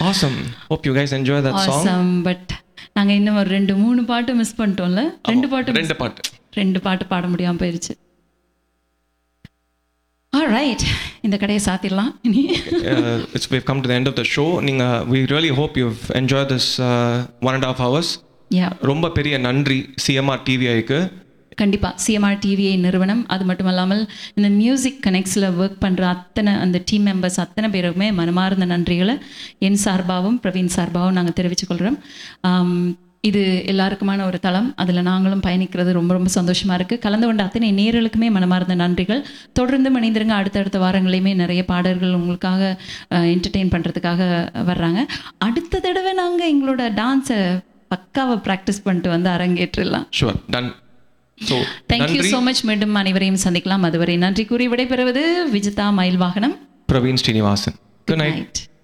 Awesome. Hope you guys enjoy that song. Awesome but நாங்க இன்னும் ஒரு ரெண்டு மூணு பாட்டு மிஸ் பண்ணிட்டோம்ல ரெண்டு பாட்டு ரெண்டு பாட்டு ரெண்டு பாட்டு பாட முடியாம போயிருச்சு ரைட் இந்த கடையை சாத்திடலாம் இனி uh, it's, we've come to the end of the show. Ninga, we really hope you've enjoyed this uh, one and a half hours. யா ரொம்ப பெரிய நன்றி சிஎம்ஆர் டிவிஐக்கு கண்டிப்பா சிஎம்ஆர் டிவிஐ நிறுவனம் அது மட்டும் இல்லாமல் இந்த மியூசிக் கனெக்ட்ஸில் ஒர்க் பண்ற அத்தனை அந்த டீம் மெம்பர்ஸ் அத்தனை பேருக்குமே மனமார்ந்த நன்றிகளை என் சார்பாகவும் பிரவீன் சார்பாகவும் நாங்கள் தெரிவித்துக்கொள்கிறோம் ஆம், இது எல்லாருக்குமான ஒரு தளம் அதில் நாங்களும் பயணிக்கிறது ரொம்ப ரொம்ப சந்தோஷமாக இருக்குது கலந்து கொண்ட அத்தனை நேர்களுக்குமே மனமார்ந்த நன்றிகள் தொடர்ந்து மணிந்திருங்க அடுத்தடுத்த வாரங்களையுமே நிறைய பாடல்கள் உங்களுக்காக என்டர்டெயின் பண்ணுறதுக்காக வர்றாங்க அடுத்த தடவை நாங்கள் எங்களோட டான்ஸை பக்காவை ப்ராக்டிஸ் பண்ணிட்டு வந்து அரங்கேற்றிடலாம் sure done so thank you so much மீண்டும் அனைவரையும் சந்திக்கலாம் அதுவரை நன்றி கூறி விடைபெறுவது Vijitha Mayilvahanam Praveen Srinivasan good night night